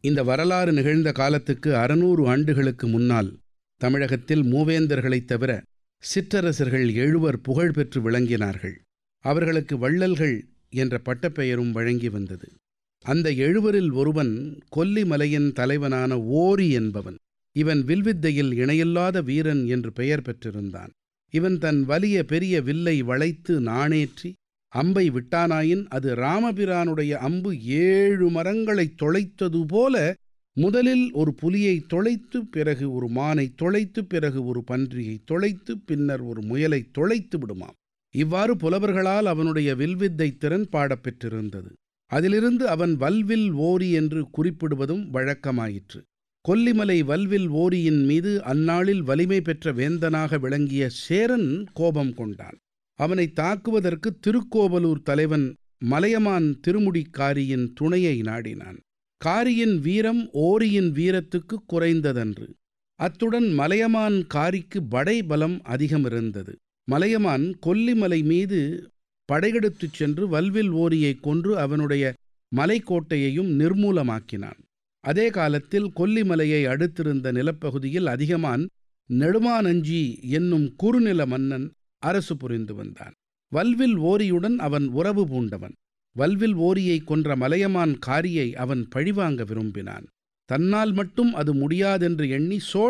இந்த வரலாறு நிகழ்ந்த காலத்துக்கு அறுநூறு ஆண்டுகளுக்கு முன்னால் தமிழகத்தில் மூவேந்தர்களைத் தவிர சிற்றரசர்கள் எழுவர் புகழ் பெற்று விளங்கினார்கள் அவர்களுக்கு வள்ளல்கள் என்ற பட்டப்பெயரும் வழங்கி வந்தது அந்த எழுவரில் ஒருவன் கொல்லிமலையின் தலைவனான ஓரி என்பவன் இவன் வில்வித்தையில் இணையில்லாத வீரன் என்று பெயர் பெற்றிருந்தான் இவன் தன் வலிய பெரிய வில்லை வளைத்து நாணேற்றி அம்பை விட்டானாயின் அது ராமபிரானுடைய அம்பு ஏழு மரங்களைத் தொலைத்தது போல முதலில் ஒரு புலியை தொலைத்து பிறகு ஒரு மானை தொலைத்து பிறகு ஒரு பன்றியை தொலைத்து பின்னர் ஒரு முயலை தொலைத்து விடுமாம் இவ்வாறு புலவர்களால் அவனுடைய வில்வித்தை திறன் பாடப்பெற்றிருந்தது அதிலிருந்து அவன் வல்வில் ஓரி என்று குறிப்பிடுவதும் வழக்கமாயிற்று கொல்லிமலை வல்வில் ஓரியின் மீது அந்நாளில் வலிமை பெற்ற வேந்தனாக விளங்கிய சேரன் கோபம் கொண்டான் அவனை தாக்குவதற்கு திருக்கோவலூர் தலைவன் மலையமான் திருமுடிக்காரியின் துணையை நாடினான் காரியின் வீரம் ஓரியின் வீரத்துக்கு குறைந்ததன்று அத்துடன் மலையமான் காரிக்கு படை பலம் அதிகம் இருந்தது மலையமான் கொல்லிமலை மீது படையெடுத்துச் சென்று வல்வில் ஓரியை கொன்று அவனுடைய மலைக்கோட்டையையும் நிர்மூலமாக்கினான் அதே காலத்தில் கொல்லிமலையை அடுத்திருந்த நிலப்பகுதியில் அதிகமான் நெடுமானஞ்சி என்னும் குறுநில மன்னன் அரசு புரிந்து வந்தான் வல்வில் ஓரியுடன் அவன் உறவு பூண்டவன் வல்வில் ஓரியை கொன்ற மலையமான் காரியை அவன் பழிவாங்க விரும்பினான் தன்னால் மட்டும் அது முடியாதென்று எண்ணி சோழ